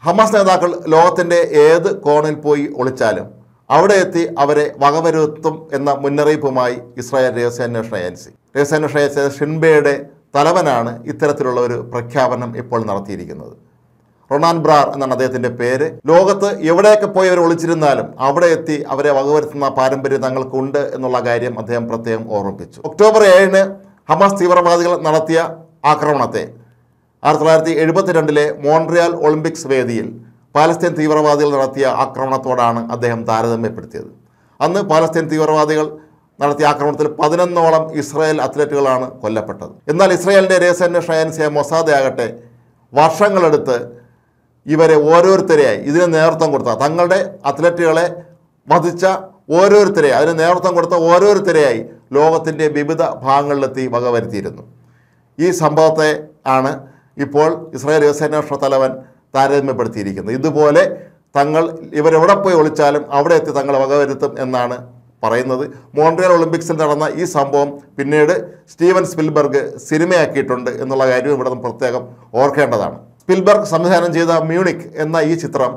Hamas നേതാക്കൾ ലോകത്തിൻ്റെ ഏത് കോണിൽ പോയി ഒളിച്ചാലും അവിടെ എത്തി അവരെ വകവരുത്തും എന്ന മുന്നറിയിപ്പുമായി ഇസ്രായേൽ രഹസ്യാന്വേഷണ ഏജൻസി രഹസ്യാന്വേഷണ ഏജൻസി ഷിൻബയുടെ തലവനാണ് ഇത്തരത്തിലുള്ള ഒരു പ്രഖ്യാപനം ഇപ്പോൾ നടത്തിയിരിക്കുന്നത് റൊണാൻ ബ്രാർ എന്നാണ് അദ്ദേഹത്തിന്റെ പേര് ലോകത്ത് എവിടെയൊക്കെ പോയി അവർ ഒളിച്ചിരുന്നാലും അവിടെ എത്തി അവരെ വകവരുത്തുന്ന പാരമ്പര്യം തങ്ങൾക്കുണ്ട് എന്നുള്ള കാര്യം അദ്ദേഹം പ്രത്യേകം ഓർമ്മിപ്പിച്ചു ഒക്ടോബർ ഏഴിന് ഹമാസ് തീവ്രവാദികൾ നടത്തിയ ആക്രമണത്തെ ആയിരത്തി തൊള്ളായിരത്തി എഴുപത്തിരണ്ടിലെ മോൺട്രിയാൽ ഒളിമ്പിക്സ് വേദിയിൽ പാലസ്തീൻ തീവ്രവാദികൾ നടത്തിയ ആക്രമണത്തോടാണ് അദ്ദേഹം താരതമ്യപ്പെടുത്തിയത് അന്ന് പാലസ്തീൻ തീവ്രവാദികൾ നടത്തിയ ആക്രമണത്തിൽ പതിനൊന്നോളം ഇസ്രായേൽ അത്ലറ്റുകളാണ് കൊല്ലപ്പെട്ടത് എന്നാൽ ഇസ്രായേലിൻ്റെ രഹസ്യാന്വേഷണ ഏജൻസിയായ മൊസാദ് ആകട്ടെ വർഷങ്ങളെടുത്ത് ഇവരെ ഓരോരുത്തരെയായി ഇതിന് നേതൃത്വം കൊടുത്ത തങ്ങളുടെ അത്ലറ്റുകളെ വധിച്ച ഓരോരുത്തരെ അതിന് നേതൃത്വം കൊടുത്ത ഓരോരുത്തരെയായി ലോകത്തിൻ്റെ വിവിധ ഭാഗങ്ങളിലെത്തി വകവരുത്തിയിരുന്നു ഈ സംഭവത്തെ ആണ് ഇപ്പോൾ ഇസ്രായേൽ രഹസ്യാന്വേഷണ തലവൻ താരതമ്യപ്പെടുത്തിയിരിക്കുന്നത് ഇതുപോലെ തങ്ങൾ ഇവരെവിടെ പോയി ഒളിച്ചാലും അവിടെ എത്തി തങ്ങൾ വകവരുത്തും എന്നാണ് പറയുന്നത് മോൺട്രിയൽ ഒളിമ്പിക്സിൽ നടന്ന ഈ സംഭവം പിന്നീട് സ്റ്റീവൻ സ്പിൽബർഗ് സിനിമയാക്കിയിട്ടുണ്ട് എന്നുള്ള കാര്യം ഇവിടെ നമ്മൾ പ്രത്യേകം ഓർക്കേണ്ടതാണ് സ്പിൽബർഗ് സംവിധാനം ചെയ്ത മ്യൂണിക് എന്ന ഈ ചിത്രം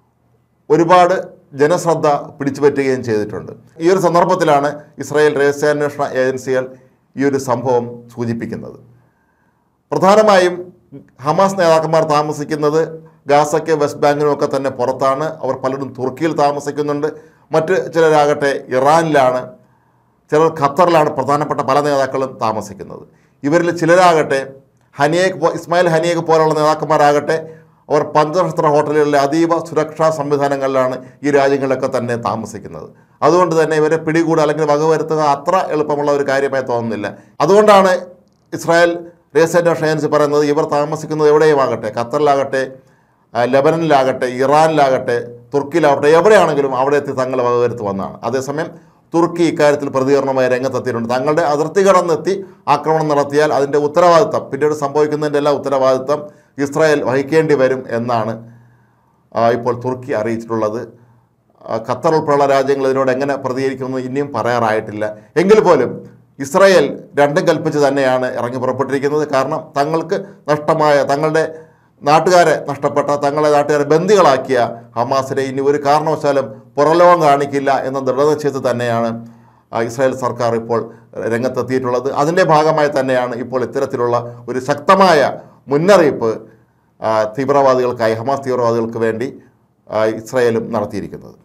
ഒരുപാട് ജനശ്രദ്ധ പിടിച്ചുപറ്റുകയും ചെയ്തിട്ടുണ്ട് ഈ ഒരു സന്ദർഭത്തിലാണ് ഇസ്രായേൽ രഹസ്യാന്വേഷണ ഏജൻസികൾ ഈ ഒരു സംഭവം സൂചിപ്പിക്കുന്നത് പ്രധാനമായും ഹമാസ് നേതാക്കന്മാർ താമസിക്കുന്നത് ഗാസയ്ക്ക് വെസ്റ്റ് ബാങ്കിനും ഒക്കെ തന്നെ പുറത്താണ് അവർ പലരും തുർക്കിയിൽ താമസിക്കുന്നുണ്ട് മറ്റ് ചിലരാകട്ടെ ഇറാനിലാണ് ചിലർ ഖത്തറിലാണ് പ്രധാനപ്പെട്ട പല നേതാക്കളും താമസിക്കുന്നത് ഇവരിൽ ചിലരാകട്ടെ ഹനിയേക്ക് പോ ഇസ്മായിൽ ഹനിയേക്ക് പോലുള്ള നേതാക്കന്മാരാകട്ടെ അവർ പഞ്ചനക്ഷത്ര ഹോട്ടലുകളിലെ അതീവ സുരക്ഷാ സംവിധാനങ്ങളിലാണ് ഈ രാജ്യങ്ങളിലൊക്കെ തന്നെ താമസിക്കുന്നത് അതുകൊണ്ട് തന്നെ ഇവരെ പിടികൂടുക അല്ലെങ്കിൽ വകവരുത്തുക അത്ര എളുപ്പമുള്ള ഒരു കാര്യമായി തോന്നുന്നില്ല അതുകൊണ്ടാണ് ഇസ്രായേൽ രഹസ്യാന്വേഷണ ഏജൻസി പറയുന്നത് ഇവർ താമസിക്കുന്നത് എവിടെയുമാകട്ടെ ഖത്തറിലാകട്ടെ ആ, ലെബനനിലാകട്ടെ ഇറാനിലാകട്ടെ തുർക്കിയിലാകട്ടെ എവിടെയാണെങ്കിലും അവിടെ എത്തി തങ്ങൾ വകവരുത്ത് വന്നതാണ് അതേസമയം തുർക്കി ഇക്കാര്യത്തിൽ പ്രതികരണമായി രംഗത്തെത്തിയിട്ടുണ്ട് തങ്ങളുടെ അതിർത്തി കടന്നെത്തി ആക്രമണം നടത്തിയാൽ അതിൻ്റെ ഉത്തരവാദിത്തം പിന്നീട് സംഭവിക്കുന്നതിൻ്റെ എല്ലാ ഉത്തരവാദിത്തം ഇസ്രായേൽ വഹിക്കേണ്ടി വരും എന്നാണ് ആ, ഇപ്പോൾ തുർക്കി അറിയിച്ചിട്ടുള്ളത് ആ, ഖത്തർ ഉൾപ്പെടെയുള്ള രാജ്യങ്ങൾ ഇതിനോട് എങ്ങനെ പ്രതികരിക്കുമെന്ന് ഇനിയും പറയാറായിട്ടില്ല എങ്കിൽ പോലും ഇസ്രായേൽ രണ്ടും കൽപ്പിച്ച് തന്നെയാണ് ഇറങ്ങി പുറപ്പെട്ടിരിക്കുന്നത് കാരണം തങ്ങൾക്ക് നഷ്ടമായ തങ്ങളുടെ നാട്ടുകാരെ നഷ്ടപ്പെട്ട തങ്ങളെ നാട്ടുകാരെ ബന്ദികളാക്കിയ ഹമാസിനെ ഇനി ഒരു കാരണവശാലും പുറലോകം കാണിക്കില്ല എന്ന ദൃഢനിശ്ചയത്തിൽ തന്നെയാണ് ആ, ഇസ്രായേൽ സർക്കാർ ഇപ്പോൾ രംഗത്തെത്തിയിട്ടുള്ളത് അതിൻ്റെ ഭാഗമായി തന്നെയാണ് ഇപ്പോൾ ഇത്തരത്തിലുള്ള ഒരു ശക്തമായ മുന്നറിയിപ്പ് ആ, തീവ്രവാദികൾക്കായി ഹമാസ് തീവ്രവാദികൾക്ക് വേണ്ടി ആ, ഇസ്രായേലും നടത്തിയിരിക്കുന്നത്